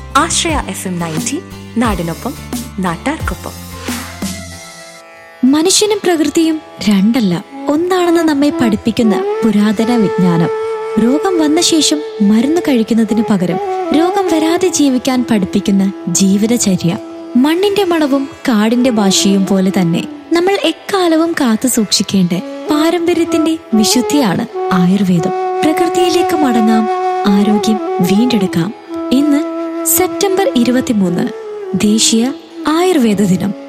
ആശ്രയ F M ninety നാടിനൊപ്പം നാട്ടാർക്കൊപ്പം മനുഷ്യനും പ്രകൃതിയും രണ്ടല്ല ഒന്നാണെന്ന് നമ്മെ പഠിപ്പിക്കുന്ന പുരാതന വിജ്ഞാനം രോഗം വന്ന ശേഷം മരുന്ന് കഴിക്കുന്നതിന് പകരം രോഗം വരാതെ ജീവിക്കാൻ പഠിപ്പിക്കുന്ന ജീവിതചര്യ മണ്ണിന്റെ മണവും കാടിന്റെ ഭാഷയും പോലെ തന്നെ നമ്മൾ എക്കാലവും കാത്തു സൂക്ഷിക്കേണ്ട പാരമ്പര്യത്തിന്റെ വിശുദ്ധിയാണ് ആയുർവേദം പ്രകൃതിയിലേക്ക് മടങ്ങാം ആരോഗ്യം വീണ്ടെടുക്കാം ഇന്ന് സെപ്റ്റംബർ ഇരുപത്തിമൂന്ന് ദേശീയ ആയുർവേദ ദിനം